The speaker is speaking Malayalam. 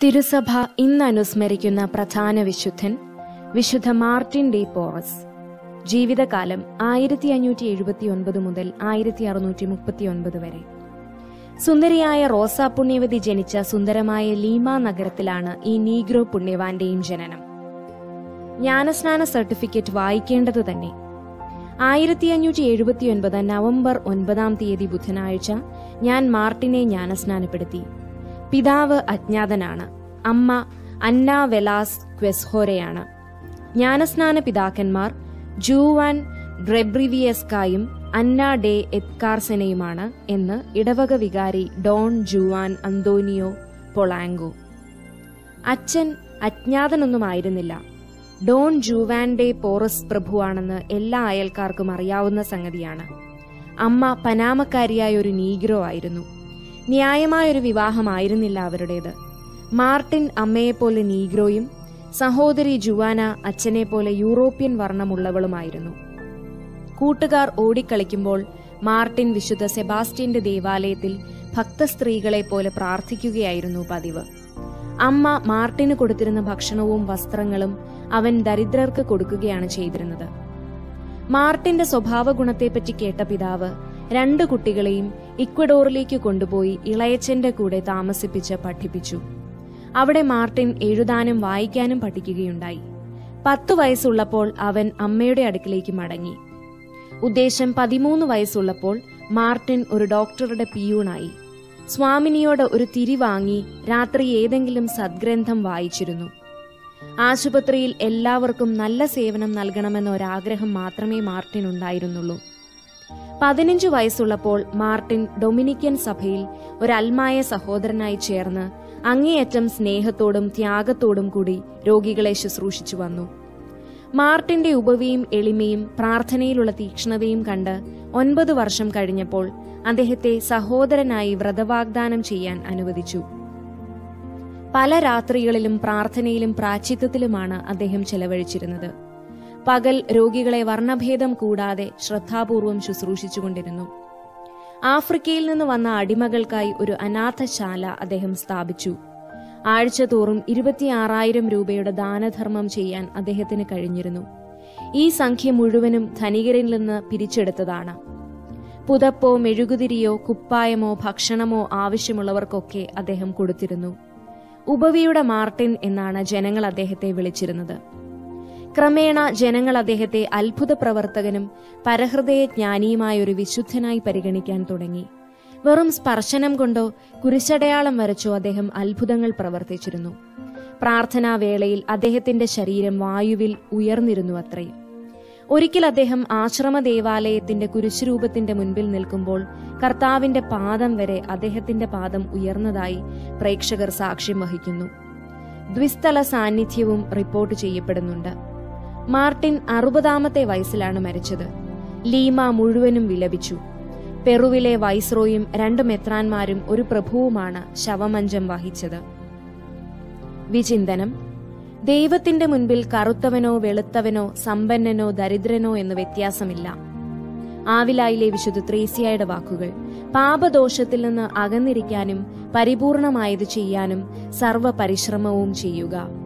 തിരുസഭ ഇന്ന് അനുസ്മരിക്കുന്ന പ്രധാന വിശുദ്ധൻ വിശുദ്ധ മാർട്ടിൻ ഡി പോറസ് ജീവിതകാലം ആയിരത്തി അഞ്ഞൂറ്റി എഴുപത്തി ഒൻപത് മുതൽ ആയിരത്തി അറുന്നൂറ്റി മുപ്പത്തി ഒൻപത് വരെ സുന്ദരിയായ റോസ പുണ്യവതി ജനിച്ച സുന്ദരമായ ലീമ നഗരത്തിലാണ് ഈ നീഗ്രോ പുണ്യവാന്റെയും ജനനം ജ്ഞാനസ്നാന സർട്ടിഫിക്കറ്റ് വായിക്കേണ്ടത് തന്നെ ആയിരത്തി അഞ്ഞൂറ്റി എഴുപത്തി ഒൻപത് നവംബർ ഒൻപതാം തീയതി ബുധനാഴ്ച ഞാൻ മാർട്ടിനെ ജ്ഞാനസ്നാനപ്പെടുത്തി പിതാവ് അജ്ഞാതനാണ് അമ്മ അന്ന വെലാസ് ക്വെസ്ഹോരയാണ് ജ്ഞാനസ്നാന പിതാക്കന്മാർ ജൂവാൻ ഡ്രെബ്രിവിയസ്കായും അന്ന ഡേ എത്കാർസെനയുമാണ് എന്ന് ഇടവക വികാരി ഡോൺ ജുവാൻ അന്തോനിയോ പൊളാങ്കോ അച്ഛൻ അജ്ഞാതനൊന്നുമായിരുന്നില്ല ഡോൺ ജൂവാൻഡെ പോറസ് പ്രഭുവാണെന്ന് എല്ലാ അയൽക്കാർക്കും അറിയാവുന്ന സംഗതിയാണ് അമ്മ പനാമക്കാരിയായ ഒരു നീഗ്രോ ആയിരുന്നു ന്യായമായൊരു വിവാഹമായിരുന്നില്ല അവരുടേത് മാർട്ടിൻ അമ്മയെപ്പോലെ നീഗ്രോയും സഹോദരി ജുവാന അച്ഛനെപ്പോലെ യൂറോപ്യൻ വർണ്ണമുള്ളവളുമായിരുന്നു കൂട്ടുകാർ ഓടിക്കളിക്കുമ്പോൾ മാർട്ടിൻ വിശുദ്ധ സെബാസ്റ്റ്യന്റെ ദേവാലയത്തിൽ ഭക്തസ്ത്രീകളെ പോലെ പ്രാർത്ഥിക്കുകയായിരുന്നു പതിവ് അമ്മ മാർട്ടിന് കൊടുത്തിരുന്ന ഭക്ഷണവും വസ്ത്രങ്ങളും അവൻ ദരിദ്രർക്ക് കൊടുക്കുകയാണ് ചെയ്തിരുന്നത് മാർട്ടിന്റെ സ്വഭാവ ഗുണത്തെപ്പറ്റി കേട്ട പിതാവ് രണ്ട് കുട്ടികളെയും ഇക്വഡോറിലേക്ക് കൊണ്ടുപോയി ഇളയച്ചന്റെ കൂടെ താമസിപ്പിച്ച് പഠിപ്പിച്ചു അവിടെ മാർട്ടിൻ എഴുതാനും വായിക്കാനും പഠിക്കുകയുണ്ടായി പത്തു വയസ്സുള്ളപ്പോൾ അവൻ അമ്മയുടെ അടുക്കിലേക്ക് മടങ്ങി ഉദ്ദേശം പതിമൂന്ന് വയസ്സുള്ളപ്പോൾ മാർട്ടിൻ ഒരു ഡോക്ടറുടെ പിയൂണായി സ്വാമിനിയോട് ഒരു തിരി വാങ്ങി രാത്രി ഏതെങ്കിലും സദ്ഗ്രന്ഥം വായിച്ചിരുന്നു ആശുപത്രിയിൽ എല്ലാവർക്കും നല്ല സേവനം നൽകണമെന്ന ഒരാഗ്രഹം മാത്രമേ മാർട്ടിൻ ഉണ്ടായിരുന്നുള്ളൂ പതിനഞ്ചു വയസ്സുള്ളപ്പോൾ മാർട്ടിൻ ഡൊമിനിക്കൻ സഭയിൽ ഒരു അൽമായ സഹോദരനായി ചേർന്ന് അങ്ങേയറ്റം സ്നേഹത്തോടും ത്യാഗത്തോടും കൂടി രോഗികളെ ശുശ്രൂഷിച്ചു വന്നു മാർട്ടിന്റെ ഉപവിയും എളിമയും പ്രാർത്ഥനയിലുള്ള തീക്ഷ്ണതയും കണ്ട് ഒൻപത് വർഷം കഴിഞ്ഞപ്പോൾ അദ്ദേഹത്തെ സഹോദരനായി വ്രതവാഗ്ദാനം ചെയ്യാൻ അനുവദിച്ചു പല രാത്രികളിലും പ്രാർത്ഥനയിലും പ്രാച്ചിത്വത്തിലുമാണ് അദ്ദേഹം ചെലവഴിച്ചിരുന്നത് പകൽ രോഗികളെ വർണ്ണഭേദം കൂടാതെ ശ്രദ്ധാപൂർവം ശുശ്രൂഷിച്ചുകൊണ്ടിരുന്നു ആഫ്രിക്കയിൽ നിന്ന് വന്ന അടിമകൾക്കായി ഒരു അനാഥശാല അദ്ദേഹം സ്ഥാപിച്ചു ആഴ്ചതോറും ഇരുപത്തിയാറായിരം രൂപയുടെ ദാനധർമ്മം ചെയ്യാൻ അദ്ദേഹത്തിന് കഴിഞ്ഞിരുന്നു ഈ സംഖ്യ മുഴുവനും ധനികരിൽ നിന്ന് പിരിച്ചെടുത്തതാണ് പുതപ്പോ മെഴുകുതിരിയോ കുപ്പായമോ ഭക്ഷണമോ ആവശ്യമുള്ളവർക്കൊക്കെ അദ്ദേഹം കൊടുത്തിരുന്നു ഉപവിയുടെ മാർട്ടിൻ എന്നാണ് ജനങ്ങൾ അദ്ദേഹത്തെ വിളിച്ചിരുന്നത് ക്രമേണ ജനങ്ങൾ അദ്ദേഹത്തെ അത്ഭുത പ്രവർത്തകനും പരഹൃദയ ജ്ഞാനിയുമായ ഒരു വിശുദ്ധനായി പരിഗണിക്കാൻ തുടങ്ങി വെറും സ്പർശനം കൊണ്ടോ കുരിശടയാളം വരച്ചോ അദ്ദേഹം അത്ഭുതങ്ങൾ പ്രവർത്തിച്ചിരുന്നു പ്രാർത്ഥനാവേളയിൽ അദ്ദേഹത്തിന്റെ ശരീരം വായുവിൽ ഉയർന്നിരുന്നു അത്രേ ഒരിക്കൽ അദ്ദേഹം ആശ്രമ ദേവാലയത്തിന്റെ കുരിശുരൂപത്തിന്റെ മുൻപിൽ നിൽക്കുമ്പോൾ കർത്താവിന്റെ പാദം വരെ അദ്ദേഹത്തിന്റെ പാദം ഉയർന്നതായി പ്രേക്ഷകർ സാക്ഷ്യം വഹിക്കുന്നു ദ്വിസ്ഥല സാന്നിധ്യവും റിപ്പോർട്ട് ചെയ്യപ്പെടുന്നുണ്ട് മാർട്ടിൻ അറുപതാമത്തെ വയസ്സിലാണ് മരിച്ചത് ലീമ മുഴുവനും വിലപിച്ചു പെറുവിലെ വൈസ്രോയും രണ്ട് മെത്രാന്മാരും ഒരു പ്രഭുവുമാണ് ശവമഞ്ചം വഹിച്ചത് വിചിന്തനം ദൈവത്തിന്റെ മുൻപിൽ കറുത്തവനോ വെളുത്തവനോ സമ്പന്നനോ ദരിദ്രനോ എന്ന് വ്യത്യാസമില്ല ആവിലായിലെ വിശുദ്ധ ത്രേസ്യായുടെ വാക്കുകൾ പാപദോഷത്തിൽ നിന്ന് അകന്നിരിക്കാനും പരിപൂർണമായത് ചെയ്യാനും സർവ പരിശ്രമവും ചെയ്യുക